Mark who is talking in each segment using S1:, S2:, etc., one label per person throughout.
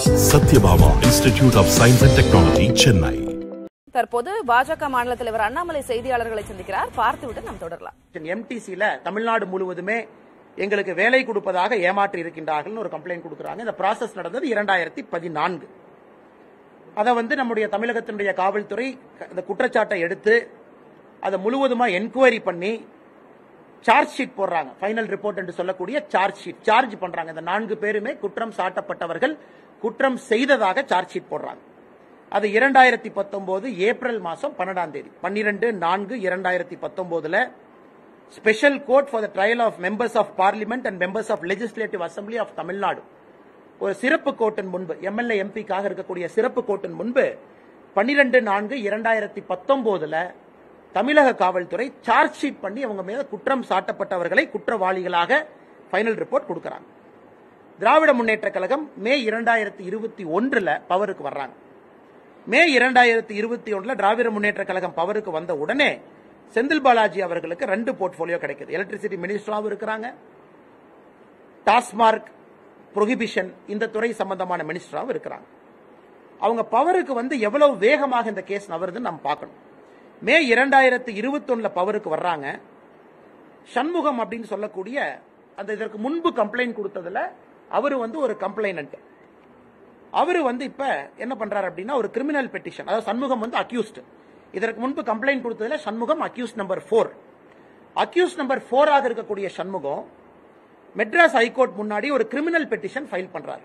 S1: Satyabhama institute of science and technology Chennai
S2: தற்போது பாஜக மாநில தலைவர் அண்ணாமலை செய்தியாளர்களை சந்திக்கிறார் பார்த்துவிட்டு நாம் தொடரலாம்
S3: எம்டிசில தமிழ்நாடு முழுவதுமே எங்களுக்கு வேலை கொடுப்பதாக ஏமாற்றி இருக்கின்றார்கள் ஒரு கம்ப்ளைண்ட் கொடுக்கறாங்க இந்த ப்ராசஸ் நடந்தது இரண்டாயிரத்தி பதினான்கு அதை வந்து நம்முடைய தமிழகத்தினுடைய காவல்துறை இந்த குற்றச்சாட்டை எடுத்து அதை முழுவதுமா என்கொயரி பண்ணி சார்ஜ் ஷீட் போடுறாங்க ஃபைனல் ரிப்போர்ட் என்று சொல்லக்கூடிய சார்ஜ் ஷீட் சார்ஜ் பண்றாங்க இந்த நான்கு பேருமே குற்றம் சாட்டப்பட்டவர்கள் குற்றம் செய்ததாக சார்ஜ் ஷீட் போடுறாங்க அது இரண்டாயிரத்தி பத்தொன்பது ஏப்ரல் மாசம் பன்னெண்டாம் தேதி பன்னிரெண்டு நான்கு இரண்டாயிரத்தி பத்தொன்பதுல special court for the trial of members of parliament and members of legislative assembly of Tamil Nadu ஒரு சிறப்பு கோர்ட்டின் முன்பு எம்எல்ஏ எம்பிக்காக இருக்கக்கூடிய சிறப்பு கோர்ட்டின் முன்பு பன்னிரெண்டு நான்கு இரண்டாயிரத்தி பத்தொன்பதுல தமிழக காவல்துறை சார்ஜ் ஷீட் பண்ணி அவங்க மீது குற்றம் சாட்டப்பட்டவர்களை குற்றவாளிகளாக ஃபைனல் ரிப்போர்ட் கொடுக்கறாங்க திராவிட முன்னேற்ற கழகம் மே இரண்டாயிரத்தி இருபத்தி ஒன்றுல பவருக்கு வர்றாங்க மே இரண்டாயிரத்தி இருபத்தி ஒன்றுல திராவிட முன்னேற்ற கழகம் பவருக்கு வந்த உடனே செந்தில் பாலாஜி அவர்களுக்கு ரெண்டு போர்ட்போலியோ கிடைக்குது எலக்ட்ரிசிட்டி மினிஸ்டராகவும் இருக்கிறாங்க டாஸ்மார்க் புரோஹிபிஷன் இந்த துறை சம்பந்தமான மினிஸ்டராகவும் இருக்கிறாங்க அவங்க பவருக்கு வந்து எவ்வளவு வேகமாக இந்த கேஸ் நவருதுன்னு நம்ம பார்க்கணும் மே இரண்டாயிரத்தி இருபத்தொன்னுல பவருக்கு வர்றாங்க சண்முகம் அப்படின்னு சொல்லக்கூடிய அந்த இதற்கு முன்பு கம்ப்ளைண்ட் கொடுத்ததுல அவரு வந்து ஒரு கம்ப்ளைனன்ட் அவரு வந்து இப்ப என்ன பண்றாரு அப்படின்னா ஒரு கிரிமினல் பெட்டிஷன் அதாவது சண்முகம் வந்து அக்யூஸ்ட் இதற்கு முன்பு கம்ப்ளைண்ட் கொடுத்ததுல Shanmugam accused number four accused number ஃபோராக இருக்கக்கூடிய சண்முகம் மெட்ராஸ் ஹைகோர்ட் முன்னாடி ஒரு கிரிமினல் பெட்டிஷன் ஃபைல் பண்றாரு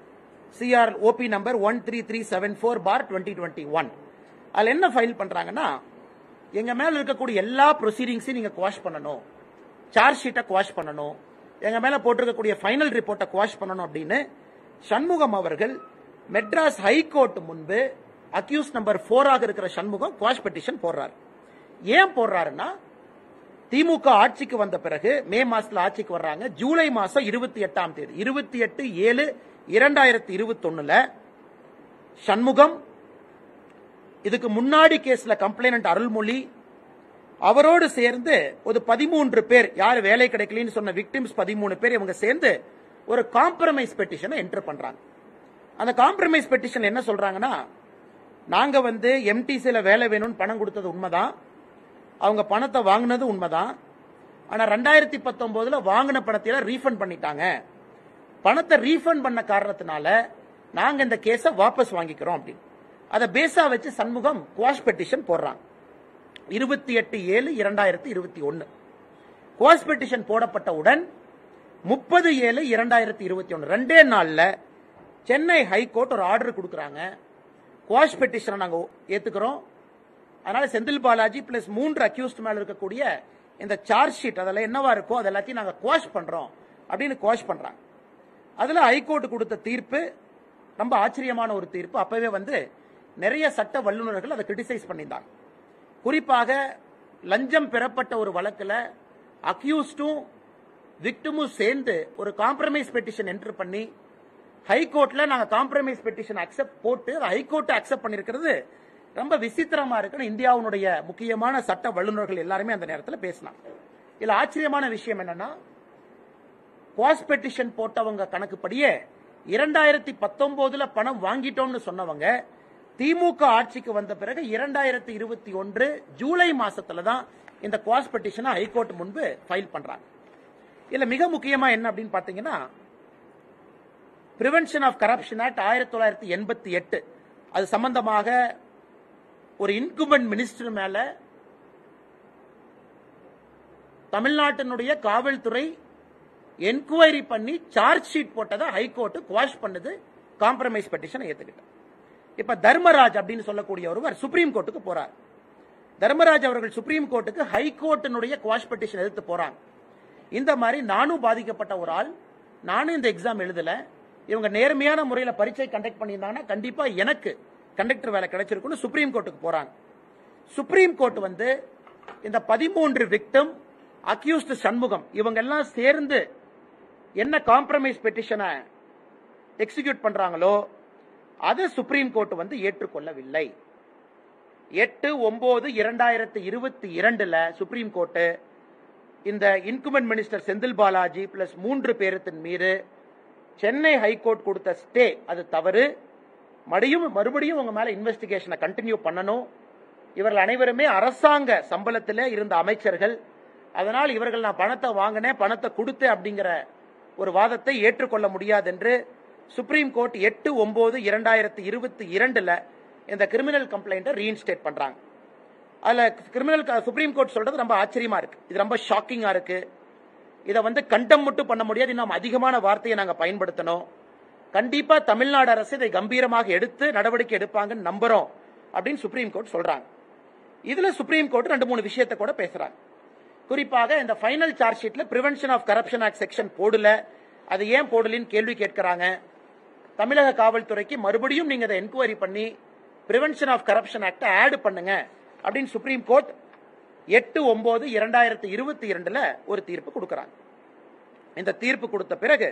S3: CR OP number one three three seven four bar twenty twenty one அதில் என்ன ஃபைல் பண்றாங்கன்னா எங்க மேல இருக்கக்கூடிய எல்லா ப்ரொசீடிங்ஸையும் நீங்க குவாஷ் பண்ணணும் சார்ஜ் ஷீட்டை குவாஷ் பண்ணணும் எங்க மேல போட்டிருக்கக்கூடிய ஃபைனல் ரிப்போர்ட்டை குவாஷ் பண்ணணும் அப்படின்னு சண்முகம் அவர்கள் மெட்ராஸ் ஹைகோர்ட் முன்பு அக்யூஸ் நம்பர் ஃபோராக இருக்கிற சண்முகம் குவாஷ் பெட்டிஷன் போடுறாரு ஏன் போடுறாருன்னா திமுக ஆட்சிக்கு வந்த பிறகு மே மாசத்துல ஆட்சிக்கு வர்றாங்க ஜூலை மாசம் இருபத்தி எட்டாம் தேதி இருபத்தி எட்டு ஏழு இரண்டாயிரத்தி இருபத்தி ஒண்ணுல சண்முகம் இதுக்கு முன்னாடி கேஸ்ல கம்ப்ளைனன்ட் அருள்மொழி அவரோடு சேர்ந்து ஒரு பதிமூன்று பேர் யார் வேலை கிடைக்கலன்னு சொன்ன விக்டிம்ஸ் பதிமூணு பேர் இவங்க சேர்ந்து ஒரு காம்ப்ரமைஸ் பெட்டிஷனை என்டர் பண்றாங்க அந்த காம்ப்ரமைஸ் பெட்டிஷன் என்ன சொல்றாங்கன்னா நாங்க வந்து எம்டிசில வேலை வேணும்னு பணம் கொடுத்தது உண்மைதான் அவங்க பணத்தை வாங்கினது உண்மைதான் ஆனா ரெண்டாயிரத்தி பத்தொன்பதுல வாங்கின பணத்தையெல்லாம் ரீஃபண்ட் பண்ணிட்டாங்க பணத்தை ரீஃபண்ட் பண்ண காரணத்தினால நாங்க இந்த கேஸை வாபஸ் வாங்கிக்கிறோம் அப்படின்னு அதை பேஸா வச்சு சண்முகம் குவாஷ் பெட்டிஷன் போடுறாங்க இருபத்தி எட்டு ஏழு இரண்டாயிரத்தி இருபத்தி ஒன்னு குவாஷ் பெட்டிஷன் போடப்பட்டவுடன் முப்பது ஏழு இரண்டாயிரத்தி இருபத்தி ஒன்னு ரெண்டே நாள்ல சென்னை ஹைகோர்ட் ஒரு ஆர்டர் கொடுக்கறாங்க குவாஷ் பெட்டிஷனை நாங்க ஏத்துக்கிறோம் அதனால செந்தில் பாலாஜி பிளஸ் மூன்று அக்யூஸ்ட் மேல இருக்கக்கூடிய இந்த சார்ஜ் ஷீட் அதெல்லாம் என்னவா இருக்கோ அது எல்லாத்தையும் நாங்க குவாஷ் பண்றோம் அப்படின்னு குவாஷ் பண்றாங்க அதுல ஹைகோர்ட் கொடுத்த தீர்ப்பு ரொம்ப ஆச்சரியமான ஒரு தீர்ப்பு அப்பவே வந்து நிறைய சட்ட வல்லுநர்கள் அதை கிரிட்டிசைஸ் பண்ணியிருந்தாங்க குறிப்பாக லஞ்சம் பெறப்பட்ட ஒரு வழக்குல அக்யூஸ்டும் விக்டிமும் சேர்ந்து ஒரு காம்ப்ரமைஸ் பெட்டிஷன் என்டர் பண்ணி ஹைகோர்ட்ல நாங்க காம்ப்ரமைஸ் பெட்டிஷன் அக்செப்ட் போட்டு ஹைகோர்ட் அக்செப்ட் பண்ணிருக்கிறது ரொம்ப விசித்திரமா இருக்குன்னு இந்தியாவுடைய முக்கியமான சட்ட வல்லுநர்கள் எல்லாருமே அந்த நேரத்தில் பேசினாங்க இதுல ஆச்சரியமான விஷயம் என்னன்னா குவாஸ் பெட்டிஷன் போட்டவங்க கணக்குப்படியே இரண்டாயிரத்தி பத்தொன்பதுல பணம் வாங்கிட்டோம்னு சொன்னவங்க திமுக ஆட்சிக்கு வந்த பிறகு இரண்டாயிரத்தி இருபத்தி ஒன்று ஜூலை மாசத்துல தான் இந்த குவாஸ் பெட்டிஷனை ஹைகோர்ட் முன்பு ஃபைல் பண்றாங்க இதுல மிக முக்கியமா என்ன அப்படின்னு பாத்தீங்கன்னா பிரிவென்ஷன் ஆஃப் கரப்ஷன் ஆக்ட் ஆயிரத்தி தொள்ளாயிரத்தி எண்பத்தி எட்டு அது சம்பந்தமாக ஒரு இன்குமெண்ட் மினிஸ்டர் மேல தமிழ்நாட்டினுடைய காவல்துறை என்கொயரி பண்ணி சார்ஜ் ஷீட் போட்டதை ஹைகோர்ட் குவாஷ் பண்ணது காம்ப்ரமைஸ் பெட்டிஷனை ஏத்துக்கிட்டார் இப்ப தர்மராஜ் அப்படின்னு சொல்லக்கூடிய ஒருவர் சுப்ரீம் கோர்ட்டுக்கு போறார் தர்மராஜ் அவர்கள் சுப்ரீம் கோர்ட்டுக்கு ஹைகோர்ட்டினுடைய குவாஷ் பெட்டிஷன் எதிர்த்து போறாங்க இந்த மாதிரி நானும் பாதிக்கப்பட்ட ஒரு ஆள் நானும் இந்த எக்ஸாம் எழுதல இவங்க நேர்மையான முறையில் பரீட்சை கண்டக்ட் பண்ணியிருந்தாங்கன்னா கண்டிப்பா எனக்கு கண்டக்டர் வேலை கிடைச்சிருக்குன்னு சுப்ரீம் கோர்ட்டுக்கு போறாங்க சுப்ரீம் கோர்ட் வந்து இந்த பதிமூன்று விக்டம் அக்யூஸ்ட் சண்முகம் இவங்க எல்லாம் சேர்ந்து என்ன காம்ப்ரமைஸ் பெட்டிஷனை எக்ஸிக்யூட் பண்றாங்களோ அதை சுப்ரீம் கோர்ட் வந்து ஏற்றுக்கொள்ளவில்லை எட்டு ஒன்பது இரண்டாயிரத்தி இருபத்தி இரண்டுல சுப்ரீம் கோர்ட் இந்த incumbent minister Senthil Balaji plus மூன்று பேரத்தின் மீது சென்னை ஹைகோர்ட் கொடுத்த ஸ்டே அது தவறு மறுபடியும் மறுபடியும் உங்க மேல இன்வெஸ்டிகேஷனை கண்டினியூ பண்ணணும் இவர்கள் அனைவருமே அரசாங்க சம்பளத்தில் இருந்த அமைச்சர்கள் அதனால் இவர்கள் நான் பணத்தை வாங்கினேன் பணத்தை கொடுத்தேன் அப்படிங்கிற ஒரு வாதத்தை ஏற்றுக்கொள்ள முடியாது என்று சுப்ரீம் கோர்ட் எட்டு ஒன்பது இரண்டாயிரத்தி இருபத்தி இரண்டுல இந்த கிரிமினல் கம்ப்ளைண்ட்டை ரீஇன்ஸ்டேட் பண்றாங்க அதுல கிரிமினல் சுப்ரீம் கோர்ட் சொல்றது ரொம்ப ஆச்சரியமா இருக்கு இது ரொம்ப ஷாக்கிங்கா இருக்கு இதை வந்து கண்டம் மட்டும் பண்ண முடியாது இன்னும் அதிகமான வார்த்தையை நாங்க பயன்படுத்தணும் கண்டிப்பா தமிழ்நாடு அரசு இதை கம்பீரமாக எடுத்து நடவடிக்கை எடுப்பாங்கன்னு நம்புறோம் அப்படின்னு சுப்ரீம் கோர்ட் சொல்றாங்க இதுல சுப்ரீம் கோர்ட் ரெண்டு மூணு விஷயத்தை கூட பேசுறாங்க குறிப்பாக இந்த ஃபைனல் சார்ஜ் ஷீட்ல prevention of corruption act section போடல அது ஏன் போடலின்னு கேள்வி கேட்கிறாங்க தமிழக காவல்துறைக்கு மறுபடியும் நீங்க அதை என்கொயரி பண்ணி prevention of corruption act add பண்ணுங்க அப்படின்னு சுப்ரீம் கோர்ட் எட்டு ஒன்பது இரண்டாயிரத்தி இருபத்தி இரண்டுல ஒரு தீர்ப்பு கொடுக்கறாங்க இந்த தீர்ப்பு கொடுத்த பிறகு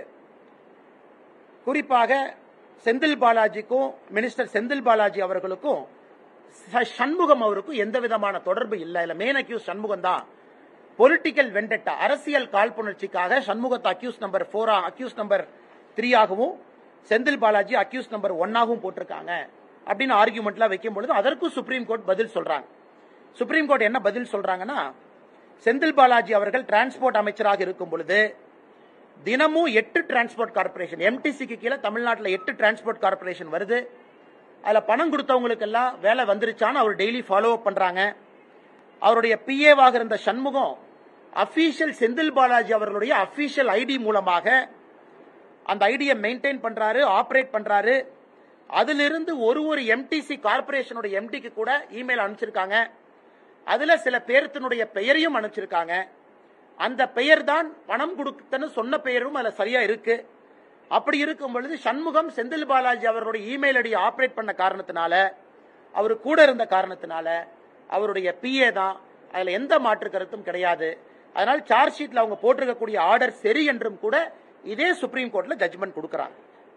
S3: குறிப்பாக செந்தில் பாலாஜிக்கும் மினிஸ்டர் செந்தில் பாலாஜி அவர்களுக்கும் ச- சண்முகம் அவருக்கும் எந்த விதமான தொடர்பு இல்லை இல்ல மெயின் அக்யூஸ் சண்முகம் தான் பொலிட்டிக்கல் வெண்டட்டா அரசியல் காழ்ப்புணர்ச்சிக்காக சண்முகத்தை அக்யூஸ் நம்பர் போரா அக்யூஸ் நம்பர் த்ரீ ஆகவும் செந்தில் பாலாஜி அக்யூஸ் நம்பர் ஒன்னாகவும் போட்டிருக்காங்க அப்படின்னு ஆர்குமெண்ட்லாம் வைக்கும் பொழுது அதற்கும் சுப்ரீம் கோர்ட் பதில் சொல்றாங்க சுப்ரீம் கோர்ட் என்ன பதில் சொல்றாங்கன்னா செந்தில் பாலாஜி அவர்கள் டிரான்ஸ்போர்ட் அமைச்சராக இருக்கும் பொழுது தினமும் எட்டு டிரான்ஸ்போர்ட் கார்பரேஷன் எம்டிசிக்கு கீழே தமிழ்நாட்டில் எட்டு டிரான்ஸ்போர்ட் கார்பரேஷன் வருது அதுல பணம் கொடுத்தவங்களுக்கு எல்லாம் வேலை வந்துருச்சான்னு அவர் டெய்லி ஃபாலோ அப் பண்றாங்க அவருடைய பிஏவாக இருந்த சண்முகம் அபிஷியல் செந்தில் பாலாஜி அவர்களுடைய அபிஷியல் ஐடி மூலமாக அந்த ஐடியை மெயின்டைன் பண்றாரு ஆபரேட் பண்றாரு அதிலிருந்து ஒரு ஒரு எம்டிசி கார்பரேஷனுடைய எம்டிக்கு கூட இமெயில் அனுப்பிச்சிருக்காங்க அதுல சில பேர்த்தினுடைய பெயரையும் அனுப்பிச்சிருக்காங்க அந்த பெயர் தான் பணம் கொடுத்தன்னு சொன்ன பெயரும் அதுல சரியா இருக்கு அப்படி இருக்கும் பொழுது சண்முகம் செந்தில் பாலாஜி அவர்களுடைய இமெயில் ஐடி ஆபரேட் பண்ண காரணத்தினால அவர் கூட இருந்த காரணத்தினால அவருடைய பிஏ தான் அதுல எந்த மாற்று கருத்தும் கிடையாது அதனால் சார்ஜ் ஷீட்ல அவங்க போட்டிருக்கக்கூடிய ஆர்டர் சரி என்றும் கூட இதே சுப்ரீம் கோர்ட்ல ஜட்ஜ்மெண்ட் கொடுக்கறாங்க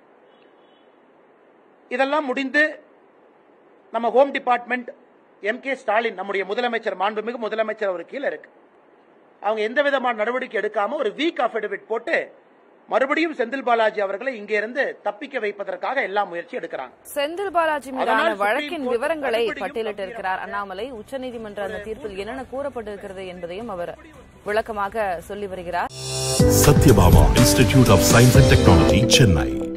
S3: இதெல்லாம் முடிந்து நம்ம home department M K Stalin நம்முடைய முதலமைச்சர் மாண்புமிகு முதலமைச்சர் அவர் கீழே இருக்கு அவங்க எந்த விதமான நடவடிக்கை எடுக்காம ஒரு வீக் அஃபிடவிட் போட்டு மறுபடியும் செந்தில் பாலாஜி அவர்களை இங்கே இருந்து தப்பிக்க வைப்பதற்காக எல்லா முயற்சி எடுக்கிறாங்க
S2: செந்தில் பாலாஜி மீதான
S3: அதனால் சுப்ரீம்
S2: வழக்கின்
S3: கோர்ட்
S2: விவரங்களை
S3: மறுபடியும்
S2: பட்டியலிட்டிருக்கிறார் அண்ணாமலை உச்சநீதிமன்ற அந்த தீர்ப்பில் என்னென்ன கூறப்பட்டிருக்கிறது என்பதையும் அவர் விளக்கமாக சொல்லி வருகிறார்
S1: Satyabama Institute of Science and Technology, Chennai.